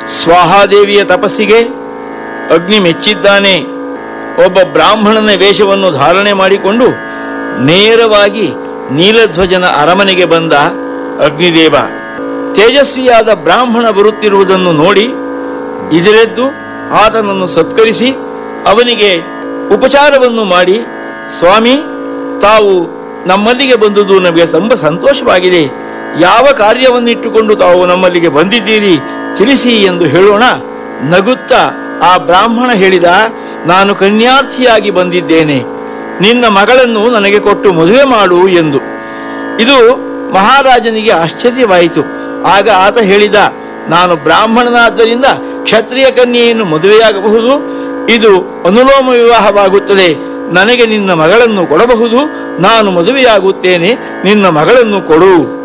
ಸ್ವಾಹಾದೇವಿಯ ತಪಸ್ಸಿಗೆ ಅಗ್ನಿ ಮೆಚ್ಚಿದ್ದಾನೆ ಒಬ್ಬ ಬ್ರಾಹ್ಮಣನ ವೇಷವನ್ನು ಧಾರಣೆ ಮಾಡಿಕೊಂಡು ನೇರವಾಗಿ ನೀಲಧ್ವಜನ ಅರಮನೆಗೆ ಬಂದ ಅಗ್ನಿದೇವ ತೇಜಸ್ವಿಯಾದ ಬ್ರಾಹ್ಮಣ ಬರುತ್ತಿರುವುದನ್ನು ನೋಡಿ ಇದರೆದ್ದು ಆತನನ್ನು ಸತ್ಕರಿಸಿ ಅವನಿಗೆ ಉಪಚಾರವನ್ನು ಮಾಡಿ ಸ್ವಾಮಿ ತಾವು ನಮ್ಮಲ್ಲಿಗೆ ಬಂದುದು ನಮಗೆ ತುಂಬ ಸಂತೋಷವಾಗಿದೆ ಯಾವ ಕಾರ್ಯವನ್ನಿಟ್ಟುಕೊಂಡು ತಾವು ನಮ್ಮಲ್ಲಿಗೆ ಬಂದಿದ್ದೀರಿ ತಿಳಿಸಿ ಎಂದು ಹೇಳೋಣ ನಗುತ್ತಾ ಆ ಬ್ರಾಹ್ಮಣ ಹೇಳಿದ ನಾನು ಕನ್ಯಾರ್ಥಿಯಾಗಿ ಬಂದಿದ್ದೇನೆ ನಿನ್ನ ಮಗಳನ್ನು ನನಗೆ ಕೊಟ್ಟು ಮದುವೆ ಮಾಡು ಎಂದು ಇದು ಮಹಾರಾಜನಿಗೆ ಆಶ್ಚರ್ಯವಾಯಿತು ಆಗ ಆತ ಹೇಳಿದ ನಾನು ಬ್ರಾಹ್ಮಣನಾದ್ದರಿಂದ ಕ್ಷತ್ರಿಯ ಕನ್ಯೆಯನ್ನು ಮದುವೆಯಾಗಬಹುದು ಇದು ಅನುಲೋಮ ವಿವಾಹವಾಗುತ್ತದೆ ನನಗೆ ನಿನ್ನ ಮಗಳನ್ನು ಕೊಡಬಹುದು ನಾನು ಮದುವೆಯಾಗುತ್ತೇನೆ ನಿನ್ನ ಮಗಳನ್ನು ಕೊಡು